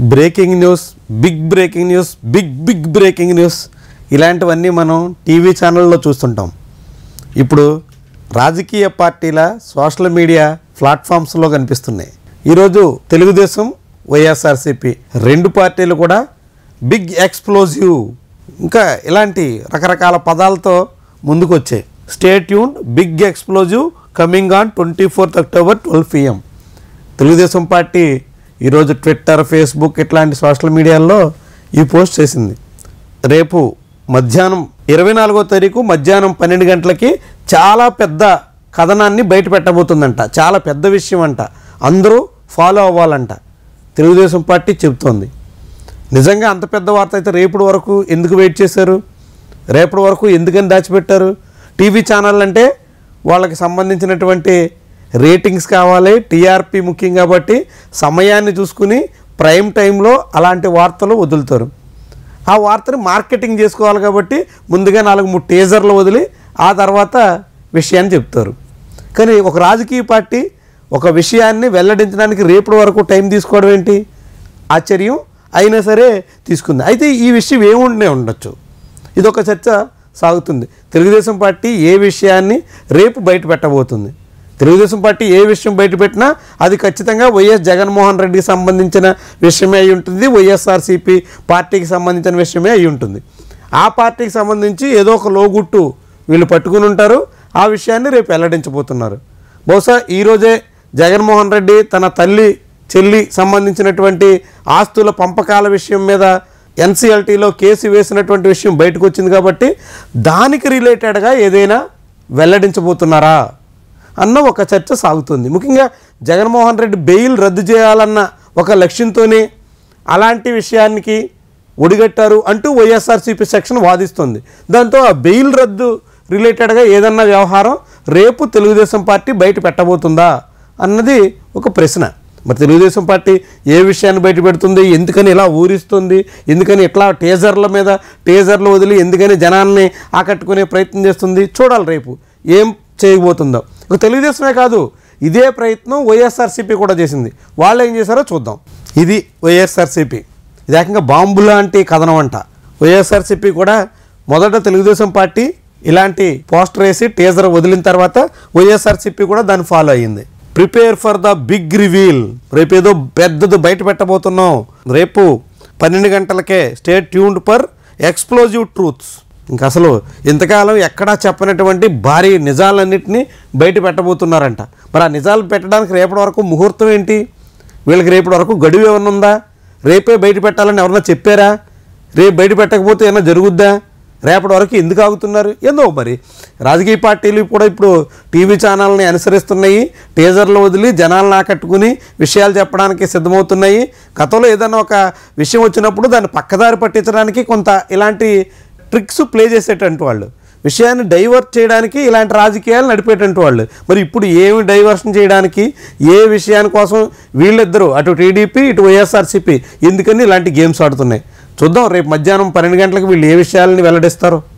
breaking news big breaking news big big breaking news ఇలాంటివన్నీ మనం TV ఛానల్లో చూస్తుంటాం ఇప్పుడు రాజకీయ పార్టీల సోషల్ మీడియా ప్లాట్ఫామ్స్లో కనిపిస్తున్నాయి ఈరోజు తెలుగుదేశం వైఎస్ఆర్సీపీ రెండు పార్టీలు కూడా బిగ్ ఎక్స్ప్లోజివ్ ఇంకా ఇలాంటి రకరకాల పదాలతో ముందుకు వచ్చాయి stay tuned big explosive coming on twenty fourth October twelve PM Telugu Desam party ఈరోజు ట్విట్టర్ ఫేస్బుక్ ఇట్లాంటి సోషల్ మీడియాల్లో ఈ పోస్ట్ చేసింది రేపు మధ్యాహ్నం ఇరవై నాలుగో తారీఖు మధ్యాహ్నం పన్నెండు గంటలకి చాలా పెద్ద కథనాన్ని బయట పెట్టబోతుందంట చాలా పెద్ద విషయం అంట అందరూ ఫాలో అవ్వాలంట తెలుగుదేశం పార్టీ చెబుతోంది నిజంగా అంత పెద్ద వార్త అయితే రేపటి వరకు ఎందుకు వెయిట్ చేశారు రేపటి వరకు ఎందుకని దాచిపెట్టారు టీవీ ఛానల్ అంటే వాళ్ళకి సంబంధించినటువంటి రేటింగ్స్ కావాలి టీఆర్పీ ముఖ్యం కాబట్టి సమయాన్ని చూసుకుని ప్రైమ్ టైంలో అలాంటి వార్తలు వదులుతారు ఆ వార్తని మార్కెటింగ్ చేసుకోవాలి కాబట్టి ముందుగా నాలుగు మూడు టీజర్లు వదిలి ఆ తర్వాత విషయాన్ని చెప్తారు కానీ ఒక రాజకీయ పార్టీ ఒక విషయాన్ని వెల్లడించడానికి రేపటి వరకు టైం తీసుకోవడం ఏంటి ఆశ్చర్యం అయినా సరే తీసుకుంది అయితే ఈ విషయం ఏముండే ఉండొచ్చు ఇది ఒక చర్చ సాగుతుంది తెలుగుదేశం పార్టీ ఏ విషయాన్ని రేపు బయట పెట్టబోతుంది తెలుగుదేశం పార్టీ ఏ విషయం బయట పెట్టినా అది ఖచ్చితంగా వైఎస్ జగన్మోహన్ రెడ్డికి సంబంధించిన విషయమే అయి ఉంటుంది వైఎస్ఆర్సీపీ పార్టీకి సంబంధించిన విషయమే అయి ఉంటుంది ఆ పార్టీకి సంబంధించి ఏదో ఒక లోగుట్టు వీళ్ళు పట్టుకుని ఉంటారు ఆ విషయాన్ని రేపు వెల్లడించబోతున్నారు బహుశా ఈరోజే జగన్మోహన్ రెడ్డి తన తల్లి చెల్లి సంబంధించినటువంటి ఆస్తుల పంపకాల విషయం మీద ఎన్సీఎల్టీలో కేసు వేసినటువంటి విషయం బయటకు వచ్చింది కాబట్టి దానికి రిలేటెడ్గా ఏదైనా వెల్లడించబోతున్నారా అన్న ఒక చర్చ సాగుతుంది ముఖ్యంగా జగన్మోహన్ రెడ్డి బెయిల్ రద్దు చేయాలన్న ఒక లక్ష్యంతోనే అలాంటి విషయానికి ఒడిగట్టారు అంటూ వైఎస్ఆర్సీపీ సెక్షన్ వాదిస్తుంది దాంతో ఆ బెయిల్ రద్దు రిలేటెడ్గా ఏదన్నా వ్యవహారం రేపు తెలుగుదేశం పార్టీ బయట పెట్టబోతుందా అన్నది ఒక ప్రశ్న మరి తెలుగుదేశం పార్టీ ఏ విషయాన్ని బయట పెడుతుంది ఎందుకని ఇలా ఊరిస్తుంది ఎందుకని ఇట్లా టేజర్ల మీద టేజర్లు వదిలి ఎందుకని జనాన్ని ఆకట్టుకునే ప్రయత్నం చేస్తుంది చూడాలి రేపు ఏం చేయబోతుందో ఒక తెలుగుదేశమే కాదు ఇదే ప్రయత్నం వైఎస్ఆర్సీపీ కూడా చేసింది వాళ్ళు ఏం చేశారో చూద్దాం ఇది వైఎస్ఆర్సీపీ ఇది ఏకంగా బాంబు లాంటి కథనం అంట వైఎస్ఆర్సీపీ కూడా మొదట తెలుగుదేశం పార్టీ ఇలాంటి పోస్టర్ వేసి టీజర్ వదిలిన తర్వాత వైఎస్ఆర్సీపీ కూడా దాన్ని ఫాలో అయ్యింది prepare for the big reveal రేపు ఏదో పెద్దది బయట పెట్టబోతున్నాం రేపు పన్నెండు గంటలకే stay tuned for explosive truths ఇంక అసలు ఇంతకాలం ఎక్కడా చెప్పనటువంటి భారీ నిజాలన్నింటినీ బయట పెట్టబోతున్నారంట మరి ఆ నిజాలు పెట్టడానికి రేపటి వరకు ముహూర్తం ఏంటి వీళ్ళకి రేపటి వరకు గడువు ఏమన్నా ఉందా రేపే బయట పెట్టాలని ఎవరన్నా చెప్పారా రేపు బయట పెట్టకపోతే ఏమన్నా జరుగుద్దా రేపటి వరకు ఎందుకు ఆగుతున్నారు ఏందో మరి రాజకీయ పార్టీలు కూడా ఇప్పుడు టీవీ ఛానల్ని అనుసరిస్తున్నాయి టీజర్లు వదిలి జనాలను ఆకట్టుకుని విషయాలు చెప్పడానికి సిద్ధమవుతున్నాయి గతంలో ఏదైనా ఒక విషయం వచ్చినప్పుడు దాన్ని పక్కదారి పట్టించడానికి కొంత ఇలాంటి ట్రిక్స్ ప్లే చేసేటంటు వాళ్ళు విషయాన్ని డైవర్ట్ చేయడానికి ఇలాంటి రాజకీయాలు నడిపేటంటు వాళ్ళు మరి ఇప్పుడు ఏమి డైవర్షన్ చేయడానికి ఏ విషయాని కోసం వీళ్ళిద్దరూ అటు టీడీపీ ఇటు వైఎస్ఆర్సీపీ ఎందుకని ఇలాంటి గేమ్స్ ఆడుతున్నాయి చూద్దాం రేపు మధ్యాహ్నం పన్నెండు గంటలకు వీళ్ళు ఏ విషయాలని వెల్లడిస్తారో